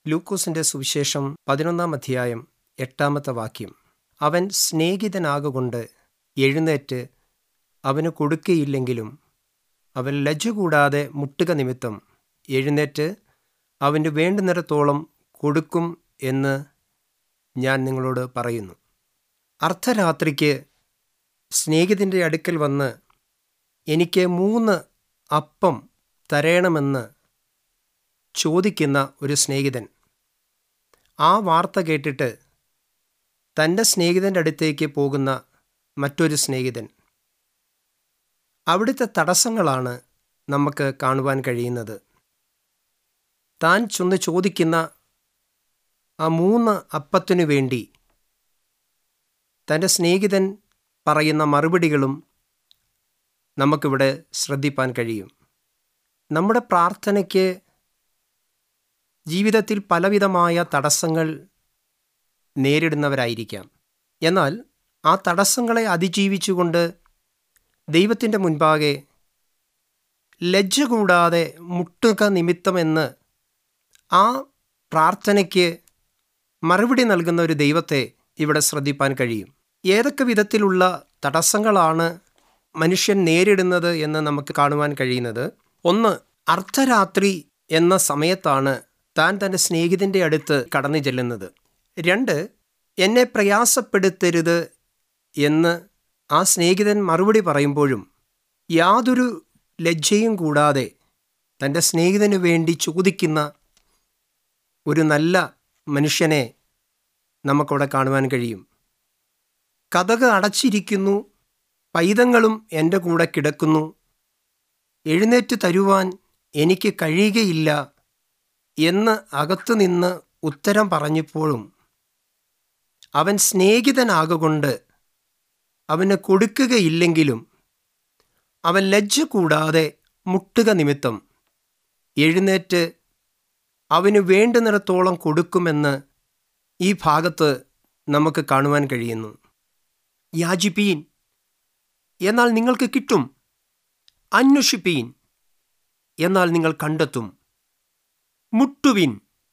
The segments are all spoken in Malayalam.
ലൂക്കോസിന്റെ സുവിശേഷം പതിനൊന്നാം അധ്യായം എട്ടാമത്തെ വാക്യം അവൻ സ്നേഹിതനാകൊണ്ട് എഴുന്നേറ്റ് അവന് കൊടുക്കയില്ലെങ്കിലും അവൻ ലജ്ജ കൂടാതെ മുട്ടുക നിമിത്തം എഴുന്നേറ്റ് അവന് വേണ്ടുന്നിടത്തോളം കൊടുക്കും എന്ന് ഞാൻ നിങ്ങളോട് പറയുന്നു അർദ്ധരാത്രിക്ക് സ്നേഹിതൻ്റെ അടുക്കൽ വന്ന് എനിക്ക് മൂന്ന് അപ്പം തരയണമെന്ന് ചോദിക്കുന്ന ഒരു സ്നേഹിതൻ ആ വാർത്ത കേട്ടിട്ട് തൻ്റെ സ്നേഹിതൻ്റെ അടുത്തേക്ക് പോകുന്ന മറ്റൊരു സ്നേഹിതൻ അവിടുത്തെ തടസ്സങ്ങളാണ് നമുക്ക് കാണുവാൻ കഴിയുന്നത് താൻ ചെന്ന് ചോദിക്കുന്ന ആ മൂന്ന് അപ്പത്തിനു വേണ്ടി തൻ്റെ സ്നേഹിതൻ പറയുന്ന മറുപടികളും നമുക്കിവിടെ ശ്രദ്ധിപ്പാൻ കഴിയും നമ്മുടെ പ്രാർത്ഥനയ്ക്ക് ജീവിതത്തിൽ പലവിധമായ തടസ്സങ്ങൾ നേരിടുന്നവരായിരിക്കാം എന്നാൽ ആ തടസ്സങ്ങളെ അതിജീവിച്ചുകൊണ്ട് ദൈവത്തിൻ്റെ മുൻപാകെ ലജ്ജ കൂടാതെ മുട്ടുക നിമിത്തമെന്ന് ആ പ്രാർത്ഥനയ്ക്ക് മറുപടി നൽകുന്ന ഒരു ദൈവത്തെ ഇവിടെ ശ്രദ്ധിപ്പാൻ കഴിയും ഏതൊക്കെ വിധത്തിലുള്ള തടസ്സങ്ങളാണ് മനുഷ്യൻ നേരിടുന്നത് എന്ന് നമുക്ക് കാണുവാൻ കഴിയുന്നത് ഒന്ന് അർദ്ധരാത്രി എന്ന സമയത്താണ് താൻ തൻ്റെ സ്നേഹിതൻ്റെ അടുത്ത് കടന്നു ചെല്ലുന്നത് രണ്ട് എന്നെ പ്രയാസപ്പെടുത്തരുത് എന്ന് ആ സ്നേഹിതൻ മറുപടി പറയുമ്പോഴും യാതൊരു ലജ്ജയും കൂടാതെ തൻ്റെ സ്നേഹിതന് വേണ്ടി ചോദിക്കുന്ന ഒരു നല്ല മനുഷ്യനെ നമുക്കവിടെ കാണുവാൻ കഴിയും കഥക് അടച്ചിരിക്കുന്നു പൈതങ്ങളും എൻ്റെ കൂടെ കിടക്കുന്നു എഴുന്നേറ്റ് തരുവാൻ എനിക്ക് കഴിയുകയില്ല എന്ന് അകത്തുനിന്ന് ഉത്തരം പറഞ്ഞപ്പോഴും അവൻ സ്നേഹിതനാകൊണ്ട് അവന് കൊടുക്കുകയില്ലെങ്കിലും അവൻ ലജ്ജ കൂടാതെ മുട്ടുക നിമിത്തം എഴുന്നേറ്റ് അവന് വേണ്ടുന്നിടത്തോളം കൊടുക്കുമെന്ന് ഈ ഭാഗത്ത് നമുക്ക് കാണുവാൻ കഴിയുന്നു യാചിപ്പീൻ എന്നാൽ നിങ്ങൾക്ക് കിട്ടും അന്വേഷിപ്പീൻ എന്നാൽ നിങ്ങൾ കണ്ടെത്തും മുട്ടുവിൻ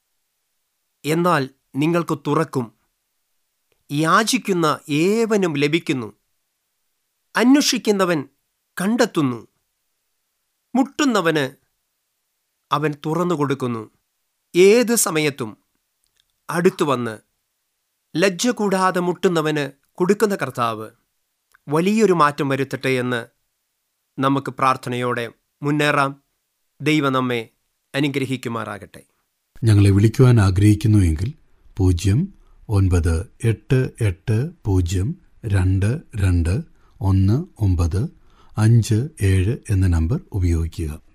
എന്നാൽ നിങ്ങൾക്ക് തുറക്കും യാചിക്കുന്ന ഏവനും ലഭിക്കുന്നു അന്വേഷിക്കുന്നവൻ കണ്ടെത്തുന്നു മുട്ടുന്നവന് അവൻ തുറന്നു കൊടുക്കുന്നു ഏത് സമയത്തും അടുത്തു വന്ന് ലജ്ജ കൂടാതെ മുട്ടുന്നവന് കൊടുക്കുന്ന കർത്താവ് വലിയൊരു മാറ്റം വരുത്തട്ടെ എന്ന് നമുക്ക് പ്രാർത്ഥനയോടെ മുന്നേറാം ദൈവം നമ്മെ അനുഗ്രഹിക്കുമാറാകട്ടെ ഞങ്ങളെ വിളിക്കുവാൻ ആഗ്രഹിക്കുന്നുവെങ്കിൽ പൂജ്യം ഒൻപത് എട്ട് എട്ട് പൂജ്യം രണ്ട് രണ്ട് ഒന്ന് ഒമ്പത് അഞ്ച് ഏഴ് എന്ന നമ്പർ ഉപയോഗിക്കുക